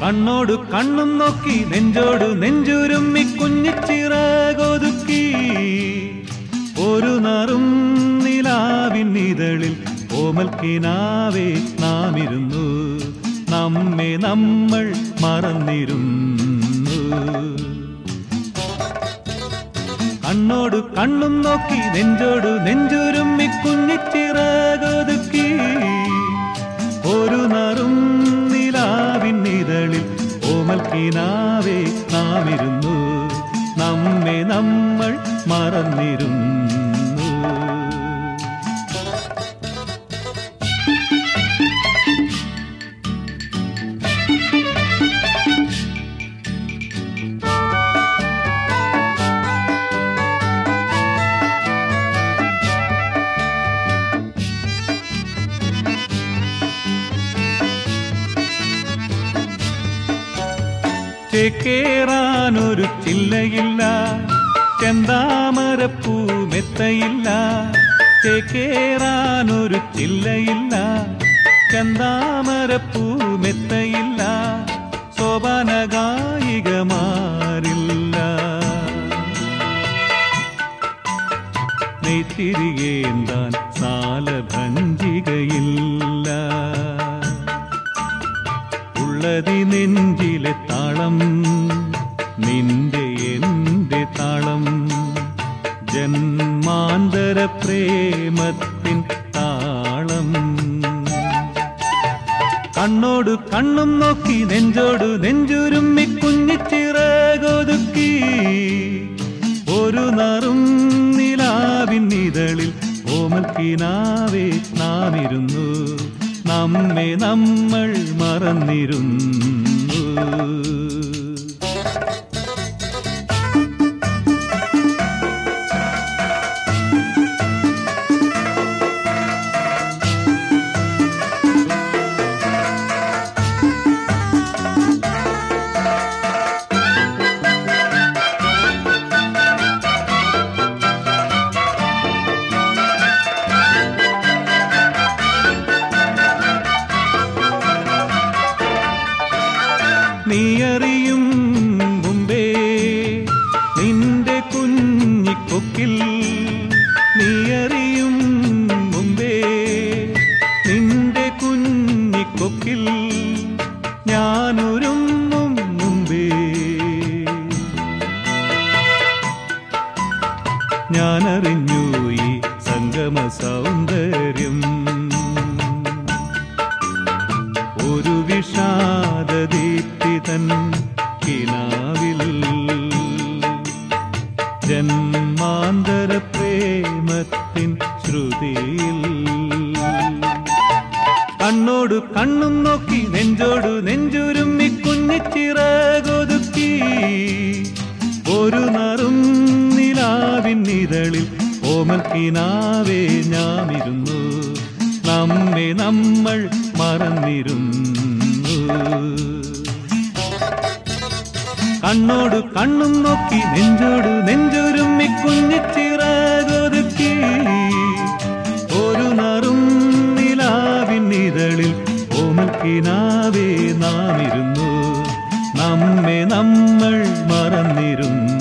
കണ്ണോട് കണ്ണും നോക്കി നെഞ്ചോട് നെഞ്ചുരുമ്മി കുഞ്ഞിച്ചിറകൊതുക്കി ഒരു നറും നിലാവിൻ ഇതളിൽ ഓമൽക്കിനാവേ നാം ഇരുന്നു നമ്മെ നമ്മൾ മറന്നിരുന്നു കണ്ണോട് കണ്ണും നോക്കി നെഞ്ചോട് നെഞ്ചുരുമ്മി കുഞ്ഞിച്ചിറകൊതുക്കി ഒരു നറും നിലാവിൻ ഇതളിൽ ഓമൽക്കിനാവേ നാം ഇരുന്നു നമ്മെ നമ്മൾ മറന്നിരുന്നു ചേക്കേറാനൊരു ചില്ലയില്ല ചെന്താമരപ്പൂ മെത്തയില്ല ചേക്കേറാനൊരു ചില്ലയില്ല ചെന്താമരപ്പൂ മെത്തയില്ല സോപാന ഗായികമാരില്ല നെയ്ത്തിരിയേന്താൻ സാലഭഞ്ചികയില്ല ഉള്ളതി നെഞ്ചിലെ താളം നിന്റെ എന്റെ താളം ജന്മാന്തര പ്രേമത്തിൻ താളം കണ്ണോട് കണ്ണും നോക്കി നെഞ്ചോട് നെഞ്ചുരുമ്മി കുഞ്ഞിച്ചിറകൊതുക്കി ഒരു നറും നിലാവിൻ ഇതളിൽ ഓമൽക്കിനാവേ നാം ഇരുന്നു നമ്മെ നമ്മൾ മറന്നിരുന്നു നീ അറിയും മുമ്പേ നിന്റെ കുഞ്ഞിക്കൊക്കിൽ നീ അറിയും മുമ്പേ നിന്റെ കുഞ്ഞിക്കൊക്കിൽ ഞാനൊരുങ്ങും മുമ്പേ ഞാനറിഞ്ഞു ഈ സംഗമ സൗന്ദര്യം ഒരു വിഷാദദീപ്തിതൻ കിനാവിൽ ജന്മാന്തര പ്രേമത്തിൻ ശ്രുതിയിൽ കണ്ണോട് കണ്ണും നോക്കി നെഞ്ചോട് നെഞ്ചുരുമ്മി കുഞ്ഞിച്ചിറകൊതുക്കി ഒരു നറും നിലാവിൻ ഇതളിൽ ഓമൽക്കിനാവേ ഞാമിരുന്നു നമ്മെ നമ്മൾ മറന്നിരുന്നു കണ്ണോട് കണ്ണും നോക്കി നെഞ്ചോട് നെഞ്ചൊരുമ്മി കുഞ്ഞിച്ചിറകൊതുക്കി ഒരു നറും നിലാവിൻ ഇതളിൽ ഓമൽക്കിനാവേ നാം ഇരുന്നു നമ്മെ നമ്മൾ മറന്നിരുന്നു